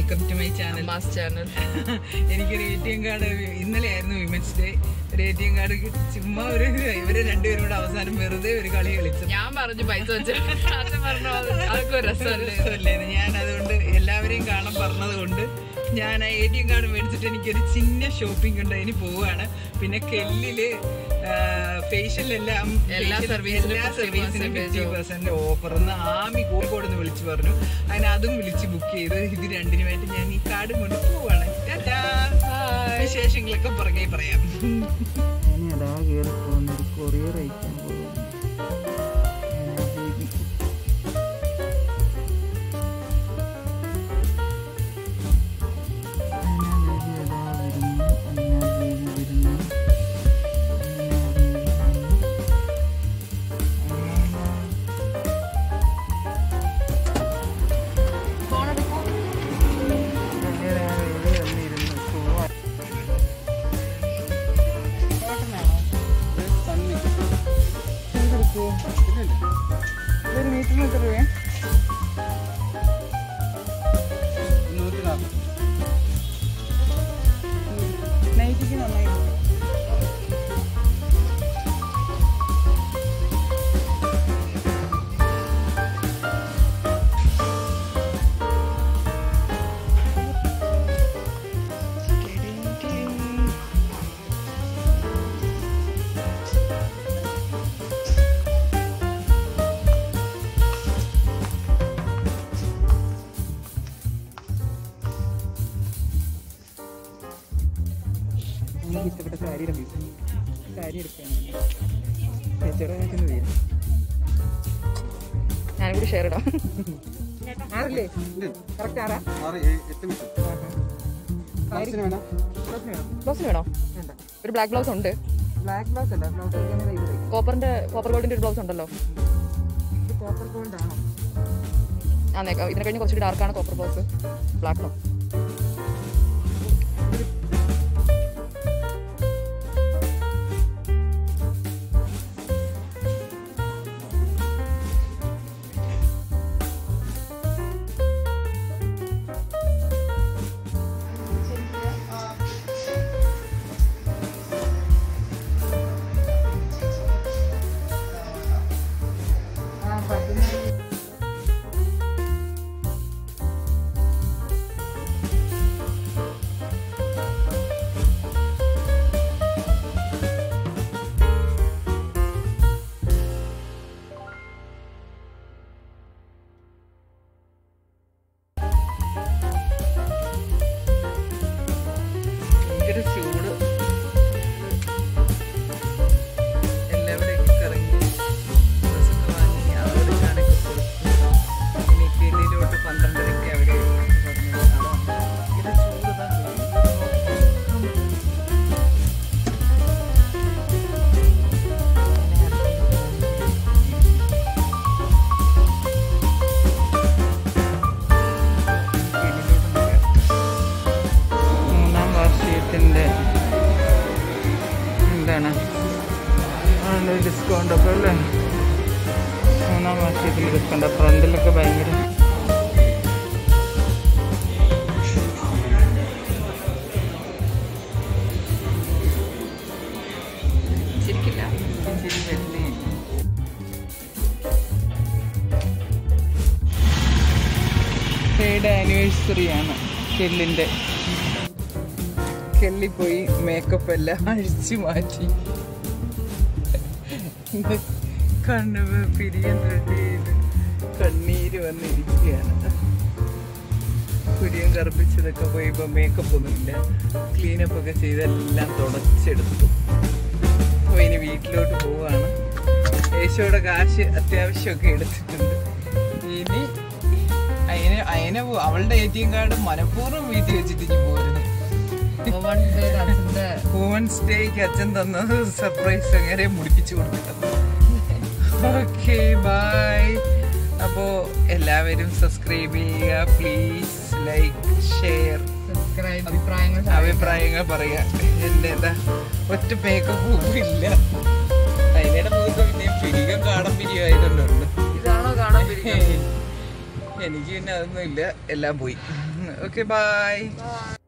Welcome to my channel mass channel എനിക്കൊരു A T M card ഇന്നലെ ആയിരുന്നു women's day ഒരു എ ടി എം കാർഡ് കിട്ടി ചുമ്മാ ഒരു ഇവര് രണ്ടുപേരും കൂടെ അവസാനം വെറുതെ ഒരു കളി കളിച്ചു ഞാൻ പറഞ്ഞു പൈസ വെച്ച് അച്ഛൻ പറഞ്ഞു അത് അതൊക്കെ ഒരു രസമല്ലേ രസമല്ലേന്ന് ഞാൻ അതുകൊണ്ട് എല്ലാവരെയും കാണാൻ പറഞ്ഞത് കൊണ്ട് ഞാൻ ആ എ ടി എം കാർഡ് മേടിച്ചിട്ട് എനിക്കൊരു ചിന്ന ഷോപ്പിംഗ് ഉണ്ട് അതിന് പോവാണ് പിന്നെ കെല്ലില് ഫേഷ്യലെല്ലാം എല്ലാ സർവീസിനും എല്ലാ 50% സർവീസിനും ഫിഫ്റ്റി പെർസെന്റ് ഓഫർ എന്ന് ആമി കോഴിക്കോട് നിന്ന് വിളിച്ചു പറഞ്ഞു അതിന് അതും വിളിച്ച് ബുക്ക് ചെയ്ത് ഇത് രണ്ടിനുമായിട്ട് ഞാൻ ഈ കാർഡ് കൊണ്ട് പോവാണ് ടാറ്റാ. വിശേഷങ്ങളൊക്കെ പുറകെ പറയാം ഞാനതാ കയറി പോകുന്നൊരു കൊറിയർ അയക്കാൻ പോകുന്നു ഒരു മീറ്ററിന് എത്ര രൂപ നൈറ്റിക്ക് നന്നായി എനിക്ക് ഇഷ്ടപ്പെട്ട സാരി സാരി എടുക്കാനാണ് ചേച്ചിയുടെ കാണിക്കുന്ന തീരും ഞാനും കൂടി ഷെയർ ഇടാം ആറല്ലേ കറക്റ്റ് ആറാ സാരി ബ്ലൗസിന് വേണം ബ്ലൗസിന് വേണോ വേണ്ട ഒരു ബ്ലാക്ക് ബ്ലൗസ് ഉണ്ട് ബ്ലാക്ക് ബ്ലൗസ് അല്ല ബ്ലൗസ് ഇങ്ങനെ ഇത് വരും. കോപ്പറിന്റെ കോപ്പർ ഗോൾഡിന്റെ ഒരു ബ്ലൗസ് ഉണ്ടല്ലോ ഇത് കോപ്പർ ഗോൾഡ് ആണോ ആ നേ ഇതിനെ കഴിഞ്ഞ് കുറച്ചുകൂടി ഡാർക്കാണ് കോപ്പർ ബ്ലൗസ് ബ്ലാക്ക് ബ്ലൗസ് ആ പതിനാല് ഭയങ്കര ചൂട് എല്ലാവരും ഇറങ്ങി ഡ്രസ്സൊക്കെ വാങ്ങി അവരെടുക്കാനൊക്കെ കൊടുത്തു ഇനി കെല്ലിലോട്ട് പന്ത്രണ്ടരയ്ക്ക് അവര് പറഞ്ഞു ഭയങ്കര ചൂട് ദാ. കെല്ലിലോട്ടൊന്ന് കയറാം. മൂന്നാം വാർഷികത്തിൻ്റെ എന്താണ് ഡിസ്കൗണ്ട് ഒക്കെ അല്ലേ മൂന്നാം വാർഷികത്തിൽ ഡിസ്കൗണ്ട് ഫ്രണ്ടിലൊക്കെ ഭയങ്കര ശരിക്കില്ല ശരി വരുന്നേ തേർഡ് ആനിവേഴ്സറി ആണ് കെല്ലിൻ്റെ കെല്ലി പോയി മേക്കപ്പ് എല്ലാം അഴിച്ചു മാറ്റി കണ്ണ് പിരിയാൻ റെഡി ചെയ്ത് കണ്ണീര് വന്നിരിക്കുകയാണ് കുരിയൻ കറുപ്പിച്ചതൊക്കെ പോയി ഇപ്പൊ മേക്കപ്പ് ഒന്നുമില്ല ക്ലീനപ്പ് ഒക്കെ ചെയ്തെല്ലാം തുടച്ചെടുത്തു അപ്പോൾ ഇനി വീട്ടിലോട്ട് പോവാണ് യേശോയുടെ കാശ് അത്യാവശ്യമൊക്കെ എടുത്തിട്ടുണ്ട് ഇനി അതിന് അതിനെ പോ- അവളുടെ എ ടി എം കാർഡ് മനഃപൂർവ്വം വീട്ടിൽ വെച്ചിട്ട് ഇനി പോരുന്നത് അച്ഛന്റെ വുമൻസ് ഡേക്ക് അച്ഛൻ തന്നത് സർപ്രൈസ് അങ്ങനെ മുടിപ്പിച്ചു കൊടുക്കുന്നത് ഓക്കെ ബൈ അപ്പോൾ എല്ലാവരും സബ്സ്ക്രൈബ് ചെയ്യുക പ്ലീസ് ലൈക്ക് ഷെയർ സബ്സ്ക്രൈബ് അഭിപ്രായങ്ങൾ അഭിപ്രായങ്ങൾ പറയാ എൻ്റെ എന്താ ഒറ്റ മേക്കപ്പ് ഇല്ല അതിനിടെ മുഖത്ത് പിന്നെ പിരികം കാടം പിരിയായതുകൊണ്ട് ഇതാണോ കാണാൻ പിരിക്കുന്നത് എനിക്ക് പിന്നെ അതൊന്നും ഇല്ല എല്ലാം പോയി ഓക്കെ ബായ്